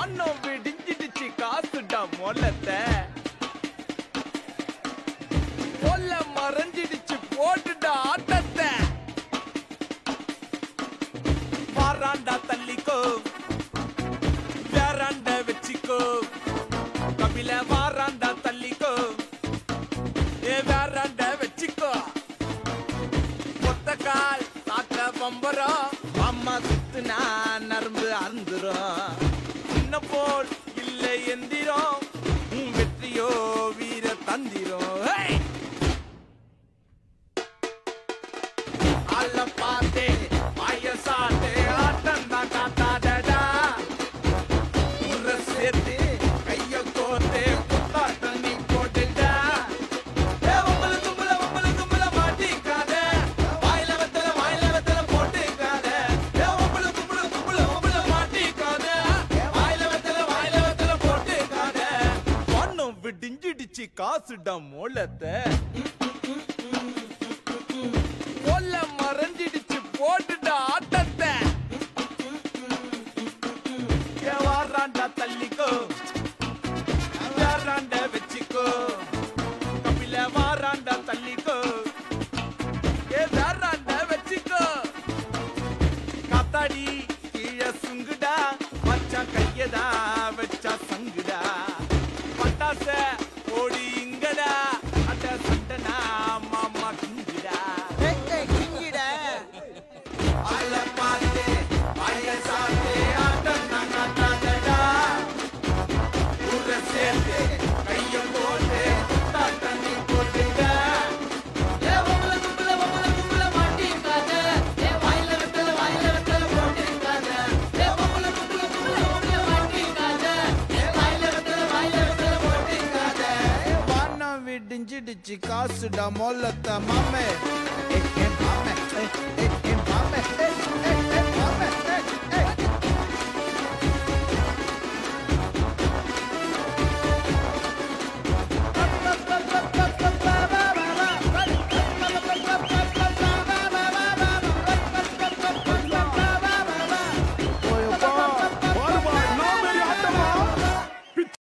வானம் விடிஞ்சிடுச்சு காசுடா மொல்லத்தை கொல்ல மறைஞ்சிடுச்சு போட்டுடா ஆட்டத்தை வாராண்டா தள்ளிக்கோ வேறாண்ட வச்சிக்கோ கபில வாராண்டா தள்ளிக்கோ ஏ வேறாண்ட வச்சிக்கோ ஒத்த கால் தாக்க பம்பரம் அம்மா சுத்துனா நரம்பு அறுந்துரும் சின்ன போல் இல்லை எந்திரம் உன் வெற்றியோ வீர தந்திரம் ஹே! அல்ல பார்த்தே வயசாட்டே ஆட்டம் தான் காத்தாடடா உர சேர்த்து கைய கோர்த்து புத்தாட்டம் நீ போட்டுடா ஏ உம்பல தும்பல உம்பல தும்பல மாட்டிக்காத வாயில வெத்தல வாயில வெத்தல போட்டுக்காத ஏ உம்பல தும்பல தும்பல உம்பல மாட்டிக்காத வாயில வெத்தல வாயில வெத்தல போட்டுக்காத பொண்ணும் விடிஞ்சிடுச்சு காசுடா மோளத்தை கொல்ல மறைஞ்சிடுச்சு போட்டுடா ஆட்டத்தை ஏ வாராண்டா தள்ளிக்கோ வேறாண்ட வச்சுக்கோ கபில வாராண்டா தள்ளிக்கோ ஏ வேறாண்ட வச்சுக்கோ காத்தாடி கீழே சுங்குடா மச்சான் கையதா வச்சா சங்குடா பட்டாச ஓடி இங்கடா அட சண்டனா மாமா கிங்குடா அல பாத்தே அய சாத்தே ஆட்டம் நாங்க தாத்தடா ஊர சேர்த்து கைய போட்டு தாட்டம் நீ போட்டுங்க ஏ உம்பல தும்பல உம்பல தும்பல மாட்டிக்காத ஏ வாயில வெத்தல வாயில வெத்தல போட்டிருக்காத ஏ உம்பல தும்பல தும்பல உம்பல மாட்டிக்காத ஏ வாயில வெத்தல வாயில வெத்தல போட்டிருக்காத வானம் விடிஞ்சிடுச்சு காசுடா மொல்லத்த மாமே ஏ, ஏ, மாமே ஏ, ஏ, ஏ, மாமே ஏ, ஏ, ஏ,